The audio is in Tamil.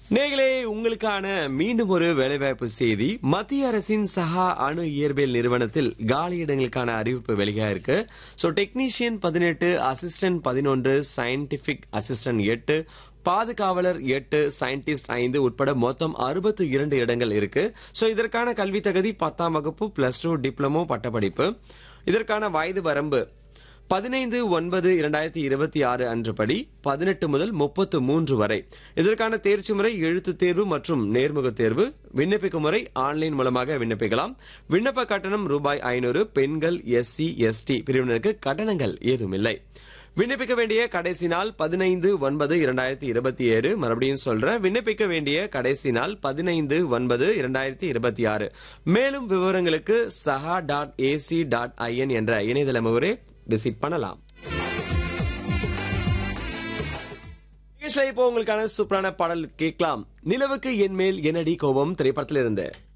நேர்களே உங்களுக்கான மீண்டும் ஒரு வேலைவாய்ப்பு செய்தி மத்திய அரசின் சஹா அணு இயற்பியல் நிறுவனத்தில் காலியிடங்களுக்கான அறிவிப்பு வெளியாயிருக்கு ஸோ டெக்னீஷியன் பதினெட்டு அசிஸ்டன்ட் பதினொன்று சயின்டிபிக் அசிஸ்டன்ட் எட்டு பாதுகாவலர் எட்டு சயின்டிஸ்ட் ஐந்து உட்பட மொத்தம் அறுபத்து இரண்டு இடங்கள் இருக்கு ஸோ இதற்கான கல்வி தகுதி பத்தாம் வகுப்பு பிளஸ் டூ டிப்ளமோ பட்டப்படிப்பு இதற்கான வயது வரம்பு பதினைந்து ஒன்பது இரண்டாயிரத்தி இருபத்தி ஆறு அன்றுபடி பதினெட்டு முதல் முப்பத்து மூன்று வரை இதற்கான தேர்ச்சி முறை எழுத்து தேர்வு மற்றும் நேர்முக தேர்வு விண்ணப்பிக்கும் முறை ஆன்லைன் மூலமாக விண்ணப்பிக்கலாம் விண்ணப்ப கட்டணம் ரூபாய் ஐநூறு பெண்கள் எஸ்சி எஸ்டி பிரிவினருக்கு கட்டணங்கள் ஏதுமில்லை விண்ணப்பிக்க வேண்டிய கடைசி நாள் பதினைந்து ஒன்பது இரண்டாயிரத்தி இருபத்தி ஏழு மறுபடியும் சொல்றேன் விண்ணப்பிக்க வேண்டிய கடைசி நாள் பதினைந்து ஒன்பது இரண்டாயிரத்தி இருபத்தி ஆறு மேலும் விவரங்களுக்கு சஹா டாட் ஏசி டாட் ஐஎன் என்ற இணையதள முகவரை விசிட் பண்ணலாம் நிகழ்ச்சியில இப்போ உங்களுக்கான சூப்பரான பாடல் கேட்கலாம் நிலவுக்கு என் மேல் என்னடி கோபம் திரைப்படத்திலிருந்து